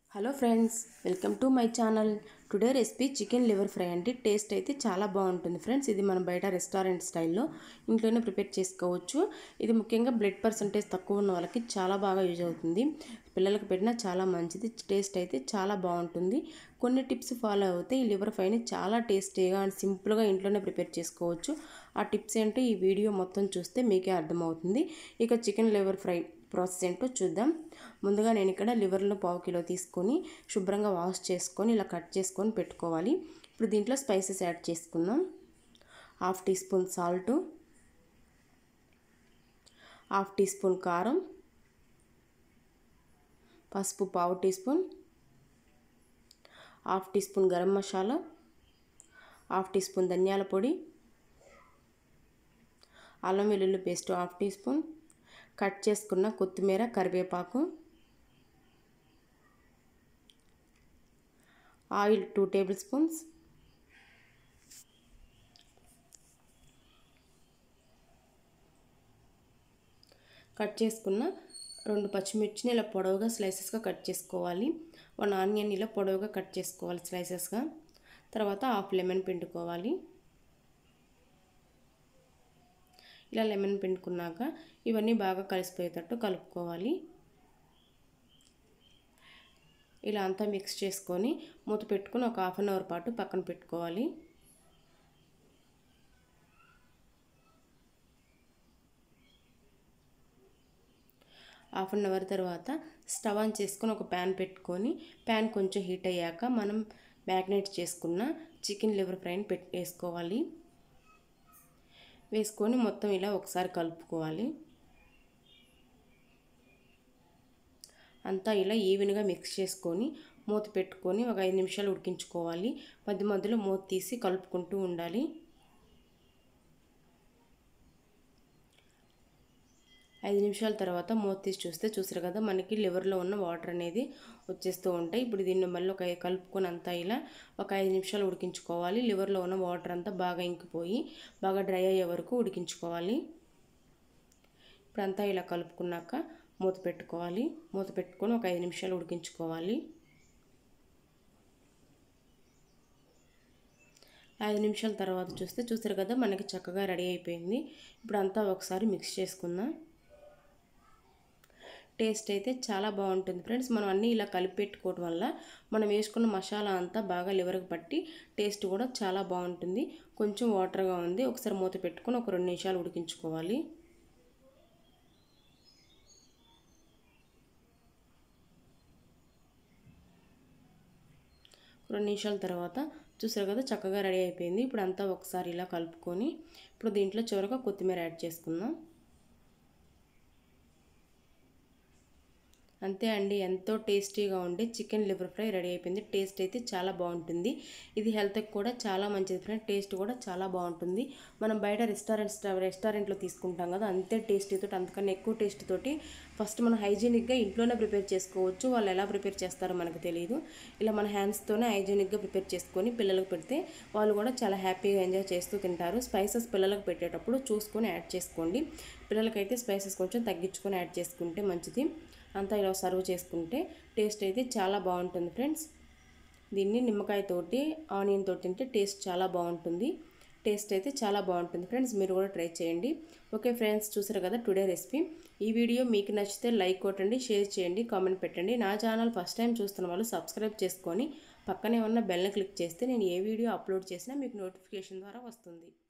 hello friends welcome to my channel today recipe chicken liver fry అండి taste అయితే చాలా బాగుంటుంది ఫ్రెండ్స్ ఇది మనం బయట రెస్టారెంట్ స్టైల్లో ఇంట్లోనే ప్రిపేర్ చేసుకోవచ్చు ఇది ముఖ్యంగా బ్లడ్ పర్సంటేజ్ తక్కువ ఉన్న వాళ్ళకి చాలా బాగా యూజ్ అవుతుంది పిల్లలకు పెట్టినా చాలా మంచిది టేస్ట్ అయితే చాలా బాగుంటుంది కొన్ని టిప్స్ ఫాలో అవుతే ఈ లివర్ ఫ్రైని చాలా టేస్టీగా అండ్ సింపుల్గా ఇంట్లోనే ప్రిపేర్ చేసుకోవచ్చు ఆ టిప్స్ ఏంటో ఈ వీడియో మొత్తం చూస్తే మీకే అర్థమవుతుంది ఇక చికెన్ లివర్ ఫ్రై ప్రాసెస్ ఏంటో చూద్దాం ముందుగా నేను ఇక్కడ లివర్లో పావు కిలో తీసుకొని శుభ్రంగా వాష్ చేసుకొని ఇలా కట్ చేసుకొని పెట్టుకోవాలి ఇప్పుడు దీంట్లో స్పైసెస్ యాడ్ చేసుకుందాం half teaspoon salt half teaspoon కారం పసుపు పావు teaspoon half teaspoon garam masala half teaspoon ధనియాల పొడి అల్లం వెల్లుల్లి paste half teaspoon cut చేసుకున్న కొత్తిమీర కరివేపాకు oil two tablespoons cut చేసుకున్న రెండు పచ్చిమిర్చిని ఇలా పొడవుగా స్లైసెస్గా కట్ చేసుకోవాలి వన్ ఆనియన్ ఇలా పొడవుగా కట్ చేసుకోవాలి స్లైసెస్గా తర్వాత హాఫ్ లెమన్ పిండుకోవాలి ఇలా లెమన్ పిండుకున్నాక ఇవన్నీ బాగా కలిసిపోయేటట్టు కలుపుకోవాలి ఇలా అంతా మిక్స్ చేసుకొని మూత పెట్టుకొని ఒక హాఫ్ అన్ అవర్ పాటు పక్కన పెట్టుకోవాలి హాఫ్ అన్ అవర్ తర్వాత స్టవ్ ఆన్ చేసుకొని ఒక ప్యాన్ పెట్టుకొని ప్యాన్ కొంచెం హీట్ అయ్యాక మనం మ్యాగ్నేట్ చేసుకున్న చికెన్ లివర్ ఫ్రైని పెట్ వేసుకోవాలి వేసుకొని మొత్తం ఇలా ఒకసారి కలుపుకోవాలి అంతా ఇలా ఈవెన్గా మిక్స్ చేసుకొని మూత పెట్టుకొని ఒక ఐదు నిమిషాలు ఉడికించుకోవాలి మధ్య మధ్యలో మూత తీసి కలుపుకుంటూ ఉండాలి ఐదు నిమిషాల తర్వాత మూత తీసి చూస్తే చూసారు కదా మనకి లివర్లో ఉన్న వాటర్ అనేది వచ్చేస్తూ ఉంటాయి ఇప్పుడు దీన్ని మళ్ళీ ఒక కలుపుకొని అంతా ఇలా ఒక ఐదు నిమిషాలు ఉడికించుకోవాలి లివర్లో ఉన్న వాటర్ అంతా బాగా ఇంకిపోయి బాగా డ్రై అయ్యే వరకు ఉడికించుకోవాలి ఇప్పుడు అంతా ఇలా కలుపుకున్నాక మూత పెట్టుకోవాలి మూత పెట్టుకొని ఒక ఐదు నిమిషాలు ఉడికించుకోవాలి ఐదు నిమిషాల తర్వాత చూస్తే చూసారు కదా మనకి చక్కగా రెడీ అయిపోయింది ఇప్పుడు అంతా ఒకసారి మిక్స్ చేసుకుందాం టేస్ట్ అయితే చాలా బాగుంటుంది ఫ్రెండ్స్ మనం అన్నీ ఇలా కలిపి పెట్టుకోవడం వల్ల మనం వేసుకున్న మసాలా అంతా బాగా లివర్కి పట్టి టేస్ట్ కూడా చాలా బాగుంటుంది కొంచెం వాటర్గా ఉంది ఒకసారి మూత పెట్టుకొని ఒక రెండు నిమిషాలు ఉడికించుకోవాలి రెండు నిమిషాల తర్వాత చూసారు కదా చక్కగా రెడీ అయిపోయింది ఇప్పుడు అంతా ఒకసారి ఇలా కలుపుకొని ఇప్పుడు దీంట్లో చివరగా కొత్తిమీర యాడ్ చేసుకుందాం అంతే అండి ఎంతో టేస్టీగా ఉండే చికెన్ లివర్ ఫ్రై రెడీ అయిపోయింది టేస్ట్ అయితే చాలా బాగుంటుంది ఇది హెల్త్కి కూడా చాలా మంచిది ఫ్రెండ్ టేస్ట్ కూడా చాలా బాగుంటుంది మనం బయట రెస్టారెంట్స్ రెస్టారెంట్లో తీసుకుంటాం కదా అంతే టేస్ట్ తోటి అంతకన్నా ఎక్కువ టేస్ట్ తోటి ఫస్ట్ మనం హైజీనిక్గా ఇంట్లోనే ప్రిపేర్ చేసుకోవచ్చు వాళ్ళు ఎలా ప్రిపేర్ చేస్తారో మనకు తెలియదు ఇలా మన హ్యాండ్స్తోనే హైజీనిక్గా ప్రిపేర్ చేసుకొని పిల్లలకు పెడితే వాళ్ళు కూడా చాలా హ్యాపీగా ఎంజాయ్ చేస్తూ తింటారు స్పైసెస్ పిల్లలకు పెట్టేటప్పుడు చూసుకొని యాడ్ చేసుకోండి పిల్లలకైతే స్పైసెస్ కొంచెం తగ్గించుకొని యాడ్ చేసుకుంటే మంచిది అంతా ఇలా సర్వ్ చేసుకుంటే టేస్ట్ అయితే చాలా బాగుంటుంది ఫ్రెండ్స్ దీన్ని నిమ్మకాయతోటి ఆనియన్ తోటి తింటే టేస్ట్ చాలా బాగుంటుంది టేస్ట్ అయితే చాలా బాగుంటుంది ఫ్రెండ్స్ మీరు కూడా ట్రై చేయండి ఓకే ఫ్రెండ్స్ చూసారు కదా టుడే రెసిపీ ఈ వీడియో మీకు నచ్చితే లైక్ కొట్టండి షేర్ చేయండి కామెంట్ పెట్టండి నా ఛానల్ ఫస్ట్ టైం చూస్తున్న వాళ్ళు సబ్స్క్రైబ్ చేసుకొని పక్కనే ఉన్న బెల్ని క్లిక్ చేస్తే నేను ఏ వీడియో అప్లోడ్ చేసినా మీకు నోటిఫికేషన్ ద్వారా వస్తుంది